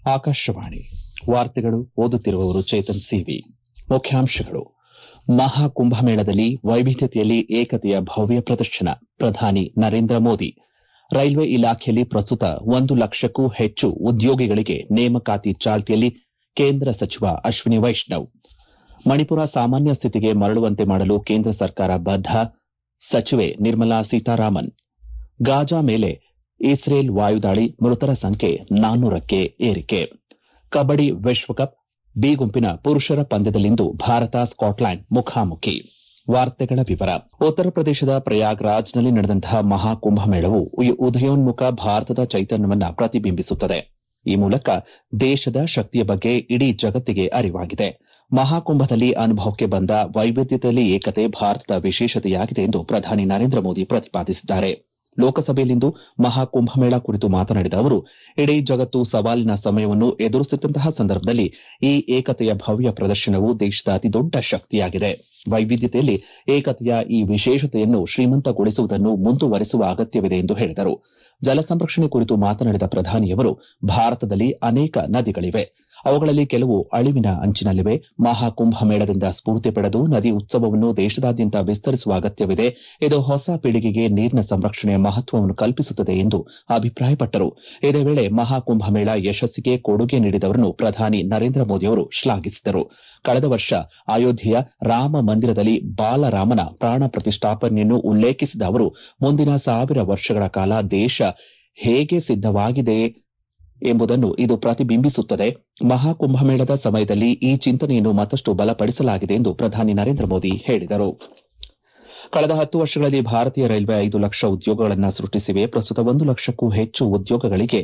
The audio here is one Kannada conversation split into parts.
ಆಕಾಶವಾಣಿ ವಾರ್ತೆಗಳು ಓದುತ್ತಿರುವವರು ಚೇತನ್ ಸಿವಿ ಮುಖ್ಯಾಂಶಗಳು ಮಹಾಕುಂಭಮೇಳದಲ್ಲಿ ವೈವಿಧ್ಯತೆಯಲ್ಲಿ ಏಕತೆಯ ಭವ್ಯ ಪ್ರದರ್ಶನ ಪ್ರಧಾನಿ ನರೇಂದ್ರ ಮೋದಿ ರೈಲ್ವೆ ಇಲಾಖೆಯಲ್ಲಿ ಪ್ರಸ್ತುತ ಒಂದು ಲಕ್ಷಕ್ಕೂ ಹೆಚ್ಚು ಉದ್ಯೋಗಿಗಳಿಗೆ ನೇಮಕಾತಿ ಚಾಲ್ತಿಯಲ್ಲಿ ಕೇಂದ್ರ ಸಚಿವ ಅಶ್ವಿನಿ ವೈಷ್ಣವ್ ಮಣಿಪುರ ಸಾಮಾನ್ಯ ಸ್ಥಿತಿಗೆ ಮರಳುವಂತೆ ಮಾಡಲು ಕೇಂದ್ರ ಸರ್ಕಾರ ಬದ್ದ ಸಚಿವೆ ನಿರ್ಮಲಾ ಸೀತಾರಾಮನ್ ಗಾಜಾ ಮೇಲೆ ಇಸ್ರೇಲ್ ವಾಯುದಾಳಿ ಮೃತರ ಸಂಖ್ಯೆ ನಾನ್ನೂರಕ್ಕೆ ಏರಿಕೆ ಕಬಡ್ಡಿ ವಿಶ್ವಕಪ್ ಬಿ ಗುಂಪಿನ ಪುರುಷರ ಪಂದ್ಯದಲ್ಲಿಂದು ಭಾರತ ಸ್ಕಾಟ್ಲೆಂಡ್ ಮುಖಾಮುಖಿ ವಾರ್ತೆಗಳ ವಿವರ ಉತ್ತರ ಪ್ರದೇಶದ ಪ್ರಯಾಗ್ರಾಜ್ನಲ್ಲಿ ನಡೆದಂತಹ ಮಹಾಕುಂಭಮೇಳವು ಉದಯೋನ್ಮುಖ ಭಾರತದ ಚೈತನ್ಯವನ್ನ ಪ್ರತಿಬಿಂಬಿಸುತ್ತದೆ ಈ ಮೂಲಕ ದೇಶದ ಶಕ್ತಿಯ ಬಗ್ಗೆ ಇಡೀ ಜಗತ್ತಿಗೆ ಅರಿವಾಗಿದೆ ಮಹಾಕುಂಭದಲ್ಲಿ ಅನುಭವಕ್ಕೆ ಬಂದ ವೈವಿಧ್ಯತೆಯಲ್ಲಿ ಏಕತೆ ಭಾರತದ ವಿಶೇಷತೆಯಾಗಿದೆ ಎಂದು ಪ್ರಧಾನಿ ನರೇಂದ್ರ ಮೋದಿ ಪ್ರತಿಪಾದಿಸಿದ್ದಾರೆ ಲೋಕಸಭೆಯಲ್ಲಿಂದು ಮಹಾಕುಂಭಮೇಳ ಕುರಿತು ಮಾತನಾಡಿದ ಅವರು ಇಡೀ ಜಗತ್ತು ಸವಾಲಿನ ಸಮಯವನ್ನು ಎದುರಿಸುತ್ತಿದ್ದಂತಹ ಸಂದರ್ಭದಲ್ಲಿ ಈ ಏಕತೆಯ ಭವ್ಯ ಪ್ರದರ್ಶನವು ದೇಶದ ಅತಿದೊಡ್ಡ ಶಕ್ತಿಯಾಗಿದೆ ವೈವಿಧ್ಯತೆಯಲ್ಲಿ ಏಕತೆಯ ಈ ವಿಶೇಷತೆಯನ್ನು ಶ್ರೀಮಂತಗೊಳಿಸುವುದನ್ನು ಮುಂದುವರೆಸುವ ಅಗತ್ಯವಿದೆ ಎಂದು ಹೇಳಿದರು ಜಲ ಸಂರಕ್ಷಣೆ ಕುರಿತು ಮಾತನಾಡಿದ ಪ್ರಧಾನಿಯವರು ಭಾರತದಲ್ಲಿ ಅನೇಕ ನದಿಗಳಿವೆ ಅವುಗಳಲ್ಲಿ ಕೆಲವು ಅಳಿವಿನ ಅಂಚಿನಲ್ಲಿವೆ ಮಹಾಕುಂಭಮೇಳದಿಂದ ಸ್ಫೂರ್ತಿ ಪಡೆದು ನದಿ ಉತ್ಸವವನ್ನು ದೇಶದಾದ್ಯಂತ ವಿಸ್ತರಿಸುವ ಅಗತ್ಯವಿದೆ ಇದು ಹೊಸ ಪೀಳಿಗೆಗೆ ನೀರಿನ ಸಂರಕ್ಷಣೆಯ ಮಹತ್ವವನ್ನು ಕಲ್ಪಿಸುತ್ತದೆ ಎಂದು ಅಭಿಪ್ರಾಯಪಟ್ಟರು ಇದೇ ವೇಳೆ ಮಹಾಕುಂಭಮೇಳ ಯಶಸ್ಸಿಗೆ ಕೊಡುಗೆ ನೀಡಿದವರನ್ನು ಪ್ರಧಾನಿ ನರೇಂದ್ರ ಮೋದಿ ಅವರು ಶ್ಲಾಘಿಸಿದರು ಕಳೆದ ವರ್ಷ ಅಯೋಧ್ಯೆಯ ರಾಮ ಮಂದಿರದಲ್ಲಿ ಬಾಲರಾಮನ ಪ್ರಾಣ ಪ್ರತಿಷ್ಠಾಪನೆಯನ್ನು ಉಲ್ಲೇಖಿಸಿದ ಅವರು ಮುಂದಿನ ಸಾವಿರ ವರ್ಷಗಳ ಕಾಲ ದೇಶ ಹೇಗೆ ಸಿದ್ದವಾಗಿದೆ ಎಂಬುದನ್ನು ಇದು ಪ್ರತಿಬಿಂಬಿಸುತ್ತದೆ ಮಹಾಕುಂಭಮೇಳದ ಸಮಯದಲ್ಲಿ ಈ ಚಿಂತನೆಯನ್ನು ಮತ್ತಷ್ಟು ಬಲಪಡಿಸಲಾಗಿದೆ ಎಂದು ಪ್ರಧಾನಿ ನರೇಂದ್ರ ಮೋದಿ ಹೇಳಿದರು ಕಳೆದ ಹತ್ತು ವರ್ಷಗಳಲ್ಲಿ ಭಾರತೀಯ ರೈಲ್ವೆ ಐದು ಲಕ್ಷ ಉದ್ಯೋಗಗಳನ್ನು ಸೃಷ್ಟಿಸಿವೆ ಪ್ರಸ್ತುತ ಒಂದು ಲಕ್ಷಕ್ಕೂ ಹೆಚ್ಚು ಉದ್ಯೋಗಗಳಿಗೆ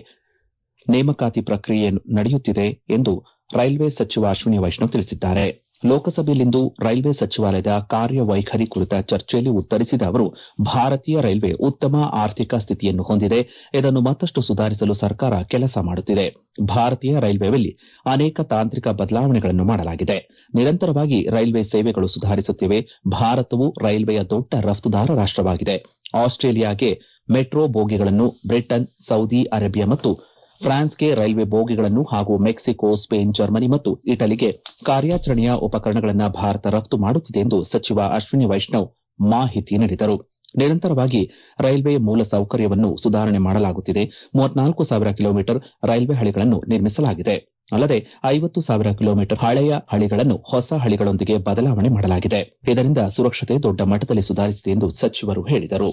ನೇಮಕಾತಿ ಪ್ರಕ್ರಿಯೆ ನಡೆಯುತ್ತಿದೆ ಎಂದು ರೈಲ್ವೆ ಸಚಿವ ಅಶ್ವಿನಿ ವೈಷ್ಣವ್ ತಿಳಿಸಿದ್ದಾರೆ ಲೋಕಸಭೆಯಲ್ಲಿಂದು ರೈಲ್ವೆ ಸಚಿವಾಲಯದ ಕಾರ್ಯವೈಖರಿ ಕುರಿತ ಚರ್ಚೆಯಲ್ಲಿ ಉತ್ತರಿಸಿದ ಅವರು ಭಾರತೀಯ ರೈಲ್ವೆ ಉತ್ತಮ ಆರ್ಥಿಕ ಸ್ಥಿತಿಯನ್ನು ಹೊಂದಿದೆ ಇದನ್ನು ಮತ್ತಷ್ಟು ಸುಧಾರಿಸಲು ಸರ್ಕಾರ ಕೆಲಸ ಮಾಡುತ್ತಿದೆ ಭಾರತೀಯ ರೈಲ್ವೆಯಲ್ಲಿ ಅನೇಕ ತಾಂತ್ರಿಕ ಬದಲಾವಣೆಗಳನ್ನು ಮಾಡಲಾಗಿದೆ ನಿರಂತರವಾಗಿ ರೈಲ್ವೆ ಸೇವೆಗಳು ಸುಧಾರಿಸುತ್ತಿವೆ ಭಾರತವು ರೈಲ್ವೆಯ ದೊಡ್ಡ ರಫ್ತುದಾರ ರಾಷ್ಟವಾಗಿದೆ ಆಸ್ಟ್ರೇಲಿಯಾಗೆ ಮೆಟ್ರೋ ಬೋಗಿಗಳನ್ನು ಬ್ರಿಟನ್ ಸೌದಿ ಅರೇಬಿಯಾ ಮತ್ತು ಫ್ರಾನ್ಸ್ಗೆ ರೈಲ್ವೆ ಬೋಗಿಗಳನ್ನು ಹಾಗೂ ಮೆಕ್ಸಿಕೋ ಸ್ಪೇನ್ ಜರ್ಮನಿ ಮತ್ತು ಇಟಲಿಗೆ ಕಾರ್ಯಾಚರಣೆಯ ಉಪಕರಣಗಳನ್ನು ಭಾರತ ರಫ್ತು ಮಾಡುತ್ತಿದೆ ಎಂದು ಸಚಿವ ಅಶ್ವಿನಿ ವೈಷ್ಣವ್ ಮಾಹಿತಿ ನೀಡಿದರು ನಿರಂತರವಾಗಿ ರೈಲ್ವೆ ಮೂಲಸೌಕರ್ಯವನ್ನು ಸುಧಾರಣೆ ಮಾಡಲಾಗುತ್ತಿದೆ ಮೂವತ್ನಾಲ್ಕು ಸಾವಿರ ಕಿಲೋಮೀಟರ್ ರೈಲ್ವೆ ಹಳಿಗಳನ್ನು ನಿರ್ಮಿಸಲಾಗಿದೆ ಅಲ್ಲದೆ ಐವತ್ತು ಸಾವಿರ ಕಿಲೋಮೀಟರ್ ಹಳೆಯ ಹಳಿಗಳನ್ನು ಹೊಸ ಹಳಿಗಳೊಂದಿಗೆ ಬದಲಾವಣೆ ಮಾಡಲಾಗಿದೆ ಇದರಿಂದ ಸುರಕ್ಷತೆ ದೊಡ್ಡ ಮಟ್ಟದಲ್ಲಿ ಸುಧಾರಿಸಿದೆ ಎಂದು ಸಚಿವರು ಹೇಳಿದರು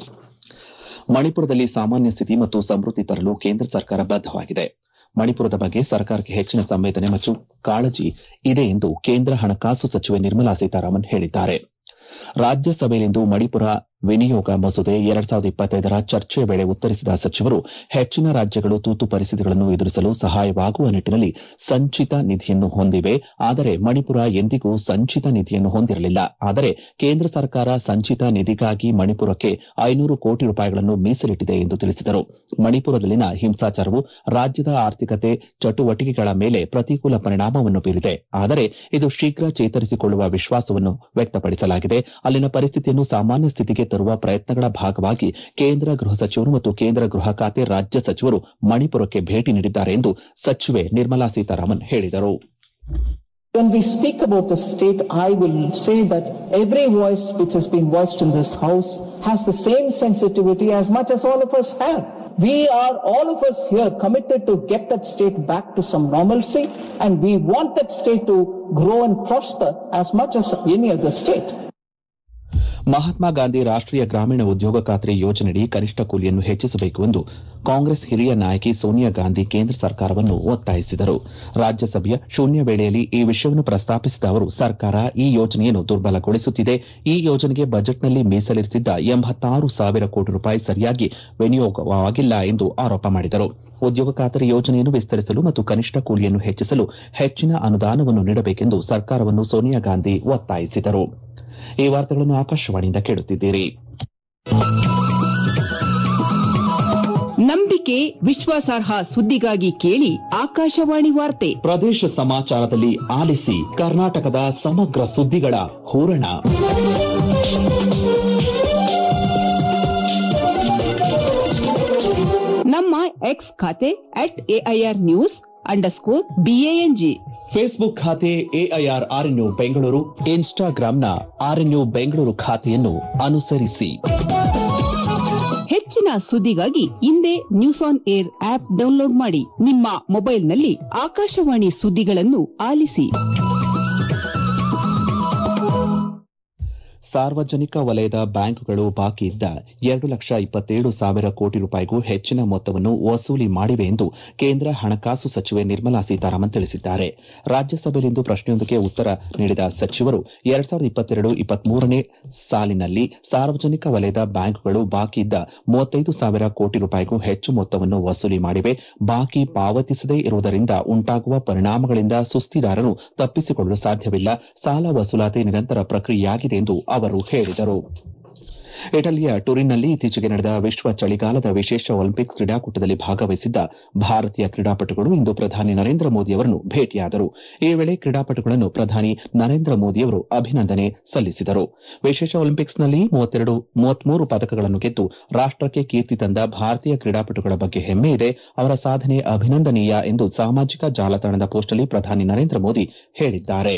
ಮಣಿಪುರದಲ್ಲಿ ಸಾಮಾನ್ಯ ಸ್ಥಿತಿ ಮತ್ತು ಸಮೃದ್ಧಿ ತರಲು ಕೇಂದ್ರ ಸರ್ಕಾರ ಬದ್ದವಾಗಿದೆ ಮಣಿಪುರದ ಬಗ್ಗೆ ಸರ್ಕಾರಕ್ಕೆ ಹೆಚ್ಚಿನ ಸಂವೇದನೆ ಮತ್ತು ಕಾಳಜಿ ಇದೆ ಎಂದು ಕೇಂದ್ರ ಹಣಕಾಸು ಸಚಿವೆ ನಿರ್ಮಲಾ ಸೀತಾರಾಮನ್ ಹೇಳಿದ್ದಾರೆ ರಾಜ್ಯಸಭೆಯಲ್ಲಿಂದು ಮಣಿಪುರ ವಿನಿಯೋಗ ಮಸೂದೆ ಎರಡ್ ಸಾವಿರದ ಇಪ್ಪತ್ತೈದರ ಚರ್ಚೆಯ ವೇಳೆ ಉತ್ತರಿಸಿದ ಸಚಿವರು ಹೆಚ್ಚಿನ ರಾಜ್ಯಗಳು ತುರ್ತು ಪರಿಸ್ಥಿತಿಗಳನ್ನು ಎದುರಿಸಲು ಸಹಾಯವಾಗುವ ನಿಟ್ಟಿನಲ್ಲಿ ಸಂಚಿತ ನಿಧಿಯನ್ನು ಹೊಂದಿವೆ ಆದರೆ ಮಣಿಪುರ ಎಂದಿಗೂ ಸಂಚಿತ ನಿಧಿಯನ್ನು ಹೊಂದಿರಲಿಲ್ಲ ಆದರೆ ಕೇಂದ್ರ ಸರ್ಕಾರ ಸಂಚಿತ ನಿಧಿಗಾಗಿ ಮಣಿಪುರಕ್ಕೆ ಐನೂರು ಕೋಟಿ ರೂಪಾಯಿಗಳನ್ನು ಮೀಸಲಿಟ್ಟಿದೆ ಎಂದು ತಿಳಿಸಿದರು ಮಣಿಪುರದಲ್ಲಿನ ಹಿಂಸಾಚಾರವು ರಾಜ್ಯದ ಆರ್ಥಿಕತೆ ಚಟುವಟಿಕೆಗಳ ಮೇಲೆ ಪ್ರತಿಕೂಲ ಪರಿಣಾಮವನ್ನು ಬೀರಿದೆ ಆದರೆ ಇದು ಶೀಘ್ರ ಚೇತರಿಸಿಕೊಳ್ಳುವ ವಿಶ್ವಾಸವನ್ನು ವ್ಯಕ್ತಪಡಿಸಲಾಗಿದೆ ಅಲ್ಲಿನ ಪರಿಸ್ಥಿತಿಯನ್ನು ಸಾಮಾನ್ಯ ಸ್ಥಿತಿಗೆ ತರುವ ಪ್ರಯತ್ನಗಳ ಭಾಗವಾಗಿ ಕೇಂದ್ರ ಗೃಹ ಸಚಿವರು ಮತ್ತು ಕೇಂದ್ರ ಗೃಹ ಖಾತೆ ರಾಜ್ಯ ಸಚಿವರು ಮಣಿಪುರಕ್ಕೆ ಭೇಟಿ ನೀಡಿದ್ದಾರೆ ಎಂದು ಸಚಿವೆ ನಿರ್ಮಲಾ ಸೀತಾರಾಮನ್ ಹೇಳಿದರು When we speak about the state, I will say that every voice which has been voiced in this House has the same sensitivity as much as all of us have. We are, all of us here, committed to get that state back to some normalcy and we want that state to grow and prosper as much as any other state. Mahatma Gandhi ರಾಷ್ಟೀಯ ಗ್ರಾಮೀಣ ಉದ್ಯೋಗ ಖಾತ್ರಿ ಯೋಜನೆಯಡಿ ಕನಿಷ್ಠ ಕೂಲಿಯನ್ನು ಹೆಚ್ಚಿಸಬೇಕು ಎಂದು ಕಾಂಗ್ರೆಸ್ ಹಿರಿಯ ನಾಯಕಿ ಸೋನಿಯಾ ಗಾಂಧಿ ಕೇಂದ್ರ ಸರ್ಕಾರವನ್ನು ಒತ್ತಾಯಿಸಿದರು ರಾಜ್ಯಸಭೆಯ ಶೂನ್ಯ ವೇಳೆಯಲ್ಲಿ ಈ ವಿಷಯವನ್ನು ಪ್ರಸ್ತಾಪಿಸಿದ ಅವರು ಸರ್ಕಾರ ಈ ಯೋಜನೆಯನ್ನು ದುರ್ಬಲಗೊಳಿಸುತ್ತಿದೆ ಈ ಯೋಜನೆಗೆ ಬಜೆಟ್ನಲ್ಲಿ ಮೀಸಲಿರಿಸಿದ್ದ ಎಂಬತ್ತಾರು ಸಾವಿರ ಕೋಟಿ ರೂಪಾಯಿ ಸರಿಯಾಗಿ ವಿನಿಯೋಗವಾಗಿಲ್ಲ ಎಂದು ಆರೋಪ ಮಾಡಿದರು ಉದ್ಯೋಗ ಖಾತರಿ ಯೋಜನೆಯನ್ನು ವಿಸ್ತರಿಸಲು ಮತ್ತು ಕನಿಷ್ಠ ಕೂಲಿಯನ್ನು ಹೆಚ್ಚಿಸಲು ಹೆಚ್ಚಿನ ಅನುದಾನವನ್ನು ನೀಡಬೇಕೆಂದು ಸರ್ಕಾರವನ್ನು ಸೋನಿಯಾ ಗಾಂಧಿ ಒತ್ತಾಯಿಸಿದರು ಈ ವಾರ್ತೆಗಳನ್ನು ಆಕಾಶವಾಣಿಯಿಂದ ಕೇಳುತ್ತಿದ್ದೀರಿ ನಂಬಿಕೆ ವಿಶ್ವಾಸಾರ್ಹ ಸುದ್ದಿಗಾಗಿ ಕೇಳಿ ಆಕಾಶವಾಣಿ ವಾರ್ತೆ ಪ್ರದೇಶ ಸಮಾಚಾರದಲ್ಲಿ ಆಲಿಸಿ ಕರ್ನಾಟಕದ ಸಮಗ್ರ ಸುದ್ದಿಗಳ ಹೂರಣ ನಮ್ಮ ಎಕ್ಸ್ ಖಾತೆ at AIR news underscore B A N G Facebook ಖಾತೆ ಎಐಆರ್ ಆರ್ಎನ್ಯು ಬೆಂಗಳೂರು ಇನ್ಸ್ಟಾಗ್ರಾಂನ ಆರ್ಎನ್ಯು ಬೆಂಗಳೂರು ಖಾತೆಯನ್ನು ಅನುಸರಿಸಿ ಹೆಚ್ಚಿನ ಸುದ್ದಿಗಾಗಿ ಹಿಂದೆ news on air app download ಮಾಡಿ ನಿಮ್ಮ ಮೊಬೈಲ್ನಲ್ಲಿ ಆಕಾಶವಾಣಿ ಸುದ್ದಿಗಳನ್ನು ಆಲಿಸಿ ಸಾರ್ವಜನಿಕ ವಲಯದ ಬ್ಯಾಂಕುಗಳು ಬಾಕಿ ಇದ್ದ ಎರಡು ಲಕ್ಷ ಇಪ್ಪತ್ತೇಳು ಸಾವಿರ ಕೋಟಿ ರೂಪಾಯಿಗೂ ಹೆಚ್ಚಿನ ಮೊತ್ತವನ್ನು ವಸೂಲಿ ಮಾಡಿವೆ ಎಂದು ಕೇಂದ್ರ ಹಣಕಾಸು ಸಚಿವೆ ನಿರ್ಮಲಾ ಸೀತಾರಾಮನ್ ತಿಳಿಸಿದ್ದಾರೆ ರಾಜ್ಯಸಭೆಯಲ್ಲಿಂದು ಪ್ರಶ್ನೆಯೊಂದಕ್ಕೆ ಉತ್ತರ ನೀಡಿದ ಸಚಿವರು ಎರಡ್ ಸಾವಿರದ ಇಪ್ಪತ್ತೆರಡು ಇಪ್ಪತ್ಮೂರನೇ ಸಾಲಿನಲ್ಲಿ ಸಾರ್ವಜನಿಕ ವಲಯದ ಬ್ಯಾಂಕುಗಳು ಬಾಕಿ ಇದ್ದ ಮೂವತ್ತೈದು ಸಾವಿರ ಕೋಟಿ ರೂಪಾಯಿಗೂ ಹೆಚ್ಚು ಮೊತ್ತವನ್ನು ವಸೂಲಿ ಮಾಡಿವೆ ಬಾಕಿ ಪಾವತಿಸದೇ ಇರುವುದರಿಂದ ಉಂಟಾಗುವ ಪರಿಣಾಮಗಳಿಂದ ಸುಸ್ತಿದಾರರು ತಪ್ಪಿಸಿಕೊಳ್ಳಲು ಸಾಧ್ಯವಿಲ್ಲ ಸಾಲ ವಸೂಲಾತಿ ನಿರಂತರ ಪ್ರಕ್ರಿಯೆಯಾಗಿದೆ ಎಂದು ಅವರು ಹೇಳಿದರು ಇಟಲಿಯ ಟುರಿನ್ನಲ್ಲಿ ಇತ್ತೀಚೆಗೆ ನಡೆದ ವಿಶ್ವ ಚಳಿಗಾಲದ ವಿಶೇಷ ಒಲಿಂಪಿಕ್ಸ್ ಕ್ರೀಡಾಕೂಟದಲ್ಲಿ ಭಾಗವಹಿಸಿದ್ದ ಭಾರತೀಯ ಕ್ರೀಡಾಪಟುಗಳು ಇಂದು ಪ್ರಧಾನಿ ನರೇಂದ್ರ ಮೋದಿಯವರನ್ನು ಭೇಟಿಯಾದರು ಈ ವೇಳೆ ಕ್ರೀಡಾಪಟುಗಳನ್ನು ಪ್ರಧಾನಿ ನರೇಂದ್ರ ಮೋದಿಯವರು ಅಭಿನಂದನೆ ಸಲ್ಲಿಸಿದರು ವಿಶೇಷ ಒಲಿಂಪಿಕ್ಸ್ನಲ್ಲಿ ಮೂವತ್ಮೂರು ಪದಕಗಳನ್ನು ಗೆದ್ದು ರಾಷ್ಟಕ್ಕೆ ಕೀರ್ತಿ ತಂದ ಭಾರತೀಯ ಕ್ರೀಡಾಪಟುಗಳ ಬಗ್ಗೆ ಹೆಮ್ಮೆ ಇದೆ ಅವರ ಸಾಧನೆ ಅಭಿನಂದನೀಯ ಎಂದು ಸಾಮಾಜಿಕ ಜಾಲತಾಣದ ಪೋಸ್ಟ್ನಲ್ಲಿ ಪ್ರಧಾನಿ ನರೇಂದ್ರ ಮೋದಿ ಹೇಳಿದ್ದಾರೆ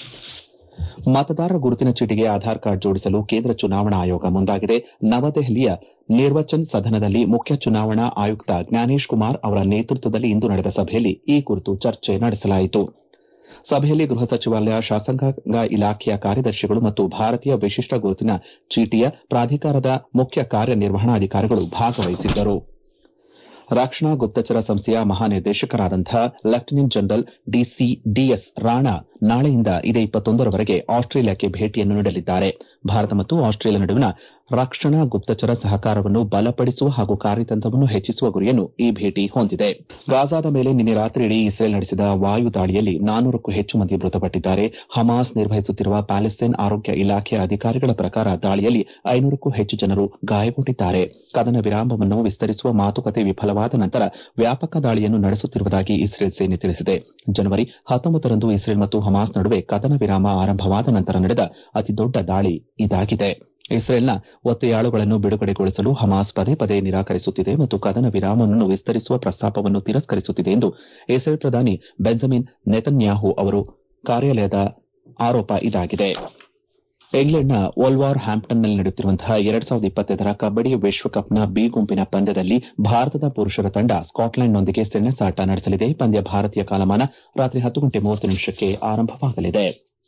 ಮತದಾರರ ಗುರುತಿನ ಚೀಟಿಗೆ ಆಧಾರ್ ಕಾರ್ಡ್ ಜೋಡಿಸಲು ಕೇಂದ್ರ ಚುನಾವಣಾ ಆಯೋಗ ಮುಂದಾಗಿದೆ ನವದೆಹಲಿಯ ನಿರ್ವಚನ್ ಸದನದಲ್ಲಿ ಮುಖ್ಯ ಚುನಾವಣಾ ಆಯುಕ್ತ ಜ್ಞಾನೇಶ್ ಕುಮಾರ್ ಅವರ ನೇತೃತ್ವದಲ್ಲಿ ಇಂದು ನಡೆದ ಸಭೆಯಲ್ಲಿ ಈ ಕುರಿತು ಚರ್ಚೆ ನಡೆಸಲಾಯಿತು ಸಭೆಯಲ್ಲಿ ಗೃಹ ಸಚಿವಾಲಯ ಶಾಸಕಾಂಗ ಇಲಾಖೆಯ ಕಾರ್ಯದರ್ಶಿಗಳು ಮತ್ತು ಭಾರತೀಯ ವಿಶಿಷ್ಟ ಗುರುತಿನ ಚೀಟಿಯ ಪ್ರಾಧಿಕಾರದ ಮುಖ್ಯ ಕಾರ್ಯನಿರ್ವಹಣಾಧಿಕಾರಿಗಳು ಭಾಗವಹಿಸಿದ್ದರು ರಕ್ಷಣಾ ಗುಪ್ತಚರ ಸಂಸ್ಥೆಯ ಮಹಾನಿರ್ದೇಶಕರಾದಂತಹ ಲೆಫ್ಟಿನೆಂಟ್ ಜನರಲ್ ಡಿಎಸ್ ರಾಣಾ ನಾಳೆಯಿಂದ ಇದೇ ಇಪ್ಪತ್ತೊಂದರವರೆಗೆ ಆಸ್ಟ್ರೇಲಿಯಾಕ್ಕೆ ಭೇಟಿಯನ್ನು ನೀಡಲಿದ್ದಾರೆ ಭಾರತ ಮತ್ತು ಆಸ್ಟ್ರೇಲಿಯಾ ನಡುವಿನ ರಕ್ಷಣಾ ಗುಪ್ತಚರ ಸಹಕಾರವನ್ನು ಬಲಪಡಿಸುವ ಹಾಗೂ ಕಾರ್ಯತಂತ್ರವನ್ನು ಹೆಚ್ಚಿಸುವ ಗುರಿಯನ್ನು ಈ ಭೇಟಿ ಹೊಂದಿದೆ ಗಾಜಾದ ಮೇಲೆ ನಿನ್ನೆ ರಾತ್ರಿಯಿಡೀ ಇಸ್ರೇಲ್ ನಡೆಸಿದ ವಾಯು ದಾಳಿಯಲ್ಲಿ ನಾನ್ನೂರಕ್ಕೂ ಹೆಚ್ಚು ಮಂದಿ ಮೃತಪಟ್ಟಿದ್ದಾರೆ ಹಮಾಸ್ ನಿರ್ವಹಿಸುತ್ತಿರುವ ಪ್ಯಾಲೆಸ್ತೇನ್ ಆರೋಗ್ಯ ಇಲಾಖೆಯ ಅಧಿಕಾರಿಗಳ ಪ್ರಕಾರ ದಾಳಿಯಲ್ಲಿ ಐನೂರಕ್ಕೂ ಹೆಚ್ಚು ಜನರು ಗಾಯಗೊಂಡಿದ್ದಾರೆ ಕದನ ವಿರಾಮವನ್ನು ವಿಸ್ತರಿಸುವ ಮಾತುಕತೆ ವಿಫಲವಾದ ನಂತರ ವ್ಯಾಪಕ ದಾಳಿಯನ್ನು ನಡೆಸುತ್ತಿರುವುದಾಗಿ ಇಸ್ರೇಲ್ ಸೇನೆ ತಿಳಿಸಿದೆ ಜನವರಿ ಹತ್ತೊಂಬತ್ತರಂದು ಇಸ್ರೇಲ್ ಮತ್ತು ಹಮಾಸ್ ನಡುವೆ ಕದನ ವಿರಾಮ ಆರಂಭವಾದ ನಂತರ ನಡೆದ ಅತಿದೊಡ್ಡ ದಾಳಿ ಇದಾಗಿದೆ ಇಸ್ರೇಲ್ನ ಒತ್ತೆಯಾಳುಗಳನ್ನು ಬಿಡುಗಡೆಗೊಳಿಸಲು ಹಮಾಸ್ ಪದೇ ಪದೇ ನಿರಾಕರಿಸುತ್ತಿದೆ ಮತ್ತು ಕದನ ವಿರಾಮವನ್ನು ವಿಸ್ತರಿಸುವ ಪ್ರಸ್ತಾಪವನ್ನು ತಿರಸ್ಕರಿಸುತ್ತಿದೆ ಎಂದು ಇಸ್ರೇಲ್ ಪ್ರಧಾನಿ ಬೆಂಜಮಿನ್ ನೆತನ್ಯಾಹು ಅವರು ಕಾರ್ಯಾಲಯದ ಆರೋಪ ಇದಾಗಿದೆ ಇಂಗ್ಲೆಂಡ್ನ ಓಲ್ವಾರ್ ಹ್ಯಾಂಪ್ಟನ್ನಲ್ಲಿ ನಡೆಯುತ್ತಿರುವಂತಹ ಎರಡ್ ಸಾವಿರದ ಇಪ್ಪತ್ತೈದರ ಕಬ್ಬಡಿ ವಿಶ್ವಕಪ್ನ ಬಿ ಗುಂಪಿನ ಪಂದ್ಯದಲ್ಲಿ ಭಾರತದ ಪುರುಷರ ತಂಡ ಸ್ಕಾಟ್ಲೆಂಡ್ನೊಂದಿಗೆ ಸೆಣಸಾಟ ನಡೆಸಲಿದೆ ಪಂದ್ಯ ಭಾರತೀಯ ಕಾಲಮಾನ ರಾತ್ರಿ ಹತ್ತು ಗಂಟೆ ಮೂವತ್ತು ನಿಮಿಷಕ್ಕೆ ಆರಂಭವಾಗಲಿದೆ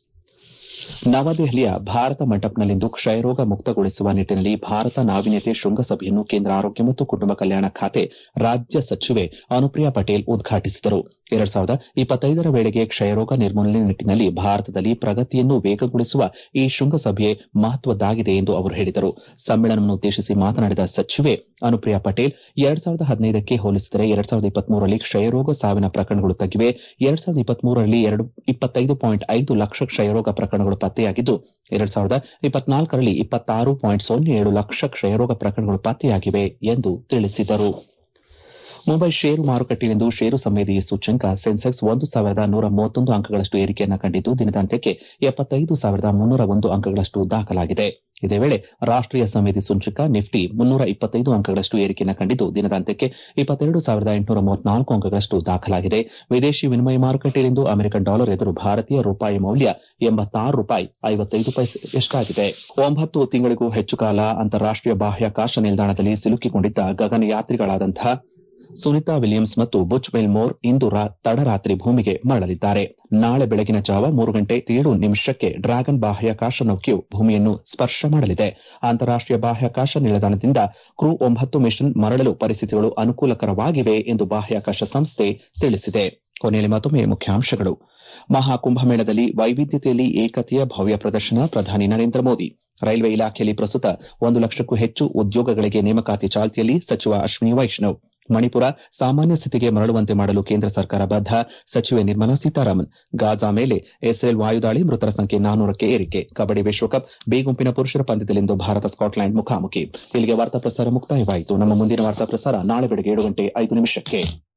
ನವದೆಹಲಿಯ ಭಾರತ ಮಂಟಪ್ನಲ್ಲಿಂದು ಕ್ಷಯರೋಗ ಮುಕ್ತಗೊಳಿಸುವ ನಿಟ್ಟಿನಲ್ಲಿ ಭಾರತ ನಾವೀನ್ಯತೆ ಶೃಂಗಸಭೆಯನ್ನು ಕೇಂದ್ರ ಆರೋಗ್ಯ ಮತ್ತು ಕುಟುಂಬ ಕಲ್ಯಾಣ ಖಾತೆ ರಾಜ್ಯ ಸಚಿವೆ ಅನುಪ್ರಿಯಾ ಪಟೇಲ್ ಉದ್ಘಾಟಿಸಿದರು ಎರಡ್ ಸಾವಿರದ ಇಪ್ಪತ್ತೈದರ ವೇಳೆಗೆ ಕ್ಷಯರೋಗ ನಿರ್ಮೂಲನೆ ನಿಟ್ಟಿನಲ್ಲಿ ಭಾರತದಲ್ಲಿ ಪ್ರಗತಿಯನ್ನು ವೇಗಗೊಳಿಸುವ ಈ ಶೃಂಗಸಭೆ ಮಹತ್ವದ್ದಾಗಿದೆ ಎಂದು ಅವರು ಹೇಳಿದರು ಸಮ್ಮೇಳನವನ್ನುದ್ದೇಶಿಸಿ ಮಾತನಾಡಿದ ಸಚಿವೆ ಅನುಪ್ರಿಯಾ ಪಟೇಲ್ ಎರಡ್ ಸಾವಿರದ ಹದಿನೈದಕ್ಕೆ ಹೋಲಿಸಿದರೆ ಎರಡ್ ಸಾವಿರದ ಇಪ್ಪತ್ಮೂರರಲ್ಲಿ ಕ್ಷಯರೋಗ ಸಾವಿನ ಪ್ರಕರಣಗಳು ತಗ್ಗಿವೆ ಎರಡ್ ಸಾವಿರದ ಇಪ್ಪತ್ಮೂರರಲ್ಲಿ ಇಪ್ಪತ್ತೈದು ಪಾಯಿಂಟ್ ಐದು ಲಕ್ಷ ಕ್ಷಯರೋಗ ಪ್ರಕರಣಗಳು ಪತ್ತೆಯಾಗಿದ್ದು ಎರಡ್ ಸಾವಿರದ ಇಪ್ಪತ್ನಾಲ್ಕರಲ್ಲಿ ಇಪ್ಪತ್ತಾರು ಪಾಯಿಂಟ್ ಸೊನ್ನೆ ಏಳು ಲಕ್ಷ ಕ್ಷಯರೋಗ ಪ್ರಕರಣಗಳು ಪತ್ತೆಯಾಗಿವೆ ಎಂದು ತಿಳಿಸಿದರು ಮುಂಬೈ ಷೇರು ಮಾರುಕಟ್ಟೆಯಲ್ಲಿಂದು ಷೇರು ಸಂವೇದಿ ಸೂಚ್ಯಂಕ ಸೆನ್ಸೆಕ್ಸ್ ಒಂದು ಸಾವಿರದ ನೂರ ಮೂವತ್ತೊಂದು ಅಂಕಗಳಷ್ಟು ಏರಿಕೆಯನ್ನು ಕಂಡಿದ್ದು ದಿನದಾಂತ್ಯಕ್ಕೆ ಎಪ್ಪತ್ತೈದು ಸಾವಿರದ ಮುನ್ನೂರ ಒಂದು ಅಂಕಗಳಷ್ಟು ದಾಖಲಾಗಿದೆ ಇದೇ ವೇಳೆ ರಾಷ್ಟೀಯ ಸಂವೇದಿ ಸೂಚ್ಯಂಕ ನಿಫ್ಟಿ ಮುನ್ನೂರ ಇಪ್ಪತ್ತೈದು ಅಂಕಗಳಷ್ಟು ಏರಿಕೆಯನ್ನು ಕಂಡಿದ್ದು ದಿನದಾಂತ್ಯಕ್ಕೆ ಇಪ್ಪತ್ತೆರಡು ಸಾವಿರದ ಎಂಟುನೂರ ಮೂವತ್ನಾಲ್ಕು ಅಂಕಗಳಷ್ಟು ದಾಖಲಾಗಿದೆ ವಿದೇಶಿ ವಿನಿಮಯ ಮಾರುಕಟ್ಟೆಯಲ್ಲಿಂದು ಅಮೆರಿಕನ್ ಡಾಲರ್ ಎದುರು ಭಾರತೀಯ ರೂಪಾಯಿ ಮೌಲ್ಯ ಎಂಬತ್ತಾರು ರೂಪಾಯಿ ಐವತ್ತೈದು ಪೈಸೆಯಷ್ಟಾಗಿದೆ ಒಂಬತ್ತು ತಿಂಗಳಿಗೂ ಹೆಚ್ಚು ಕಾಲ ಅಂತಾರಾಷ್ಟೀಯ ಬಾಹ್ಯಾಕಾಶ ನಿಲ್ದಾಣದಲ್ಲಿ ಸಿಲುಕಿಕೊಂಡಿದ್ದ ಗಗನಯಾತ್ರಿಗಳಾದಂತಹ ಸುನಿತಾ ವಿಲಿಯಮ್ಸ್ ಮತ್ತು ಬುಚ್ ವೆಲ್ಮೋರ್ ಇಂದು ತಡರಾತ್ರಿ ಭೂಮಿಗೆ ಮರಳಲಿದ್ದಾರೆ ನಾಳೆ ಬೆಳಗಿನ ಜಾವ ಮೂರು ಗಂಟೆ ಏಳು ನಿಮಿಷಕ್ಕೆ ಡ್ರ್ಯಾಗನ್ ಬಾಹ್ಯಾಕಾಶ ನೌಕೆಯು ಭೂಮಿಯನ್ನು ಸ್ಪರ್ಶ ಮಾಡಲಿದೆ ಅಂತಾರಾಷ್ಟೀಯ ಬಾಹ್ಯಾಕಾಶ ನಿಲ್ದಾಣದಿಂದ ಕ್ರೂ ಒಂಬತ್ತು ಮಿಷನ್ ಮರಳಲು ಪರಿಸ್ಥಿತಿಗಳು ಅನುಕೂಲಕರವಾಗಿವೆ ಎಂದು ಬಾಹ್ಯಾಕಾಶ ಸಂಸ್ಥೆ ತಿಳಿಸಿದೆ ಕೊನೆಯಲ್ಲಿ ಮತ್ತೊಮ್ಮೆ ಮುಖ್ಯಾಂಶಗಳು ಮಹಾಕುಂಭಮೇಳದಲ್ಲಿ ವೈವಿಧ್ಯತೆಯಲ್ಲಿ ಏಕತೆಯ ಭವ್ಯ ಪ್ರದರ್ಶನ ಪ್ರಧಾನಿ ನರೇಂದ್ರ ಮೋದಿ ರೈಲ್ವೆ ಇಲಾಖೆಯಲ್ಲಿ ಪ್ರಸ್ತುತ ಒಂದು ಲಕ್ಷಕ್ಕೂ ಹೆಚ್ಚು ಉದ್ಯೋಗಗಳಿಗೆ ನೇಮಕಾತಿ ಚಾಲ್ತಿಯಲ್ಲಿ ಸಚಿವ ಅಶ್ವಿನಿ ವೈಷ್ಣವ್ ಮಣಿಪುರ ಸಾಮಾನ್ಯ ಸ್ಥಿತಿಗೆ ಮರಳುವಂತೆ ಮಾಡಲು ಕೇಂದ್ರ ಸರ್ಕಾರ ಬದ್ಧ ಸಚಿವೆ ನಿರ್ಮಲಾ ಸೀತಾರಾಮನ್ ಗಾಜಾ ಮೇಲೆ ಇಸ್ರೇಲ್ ವಾಯುದಾಳಿ ಮೃತರ ಸಂಖ್ಯೆ ನಾನ್ನೂರಕ್ಕೆ ಏರಿಕೆ ಕಬಡ್ಡಿ ವಿಶ್ವಕಪ್ ಬಿ ಗುಂಪಿನ ಪುರುಷರ ಪಂದ್ಯದಲ್ಲಿಂದು ಭಾರತ ಸ್ಕಾಟ್ಲೆಂಡ್ ಮುಖಾಮುಖಿ ಇಲ್ಲಿಗೆ ವಾರ್ತಾ ಪ್ರಸಾರ ಮುಕ್ತಾಯವಾಯಿತು ನಮ್ಮ ಮುಂದಿನ ವಾರ್ತಾ ಪ್ರಸಾರ ನಾಳೆ ಬೆಳಗ್ಗೆ ಏಳು ಗಂಟೆ ಐದು ನಿಮಿಷಕ್ಕೆ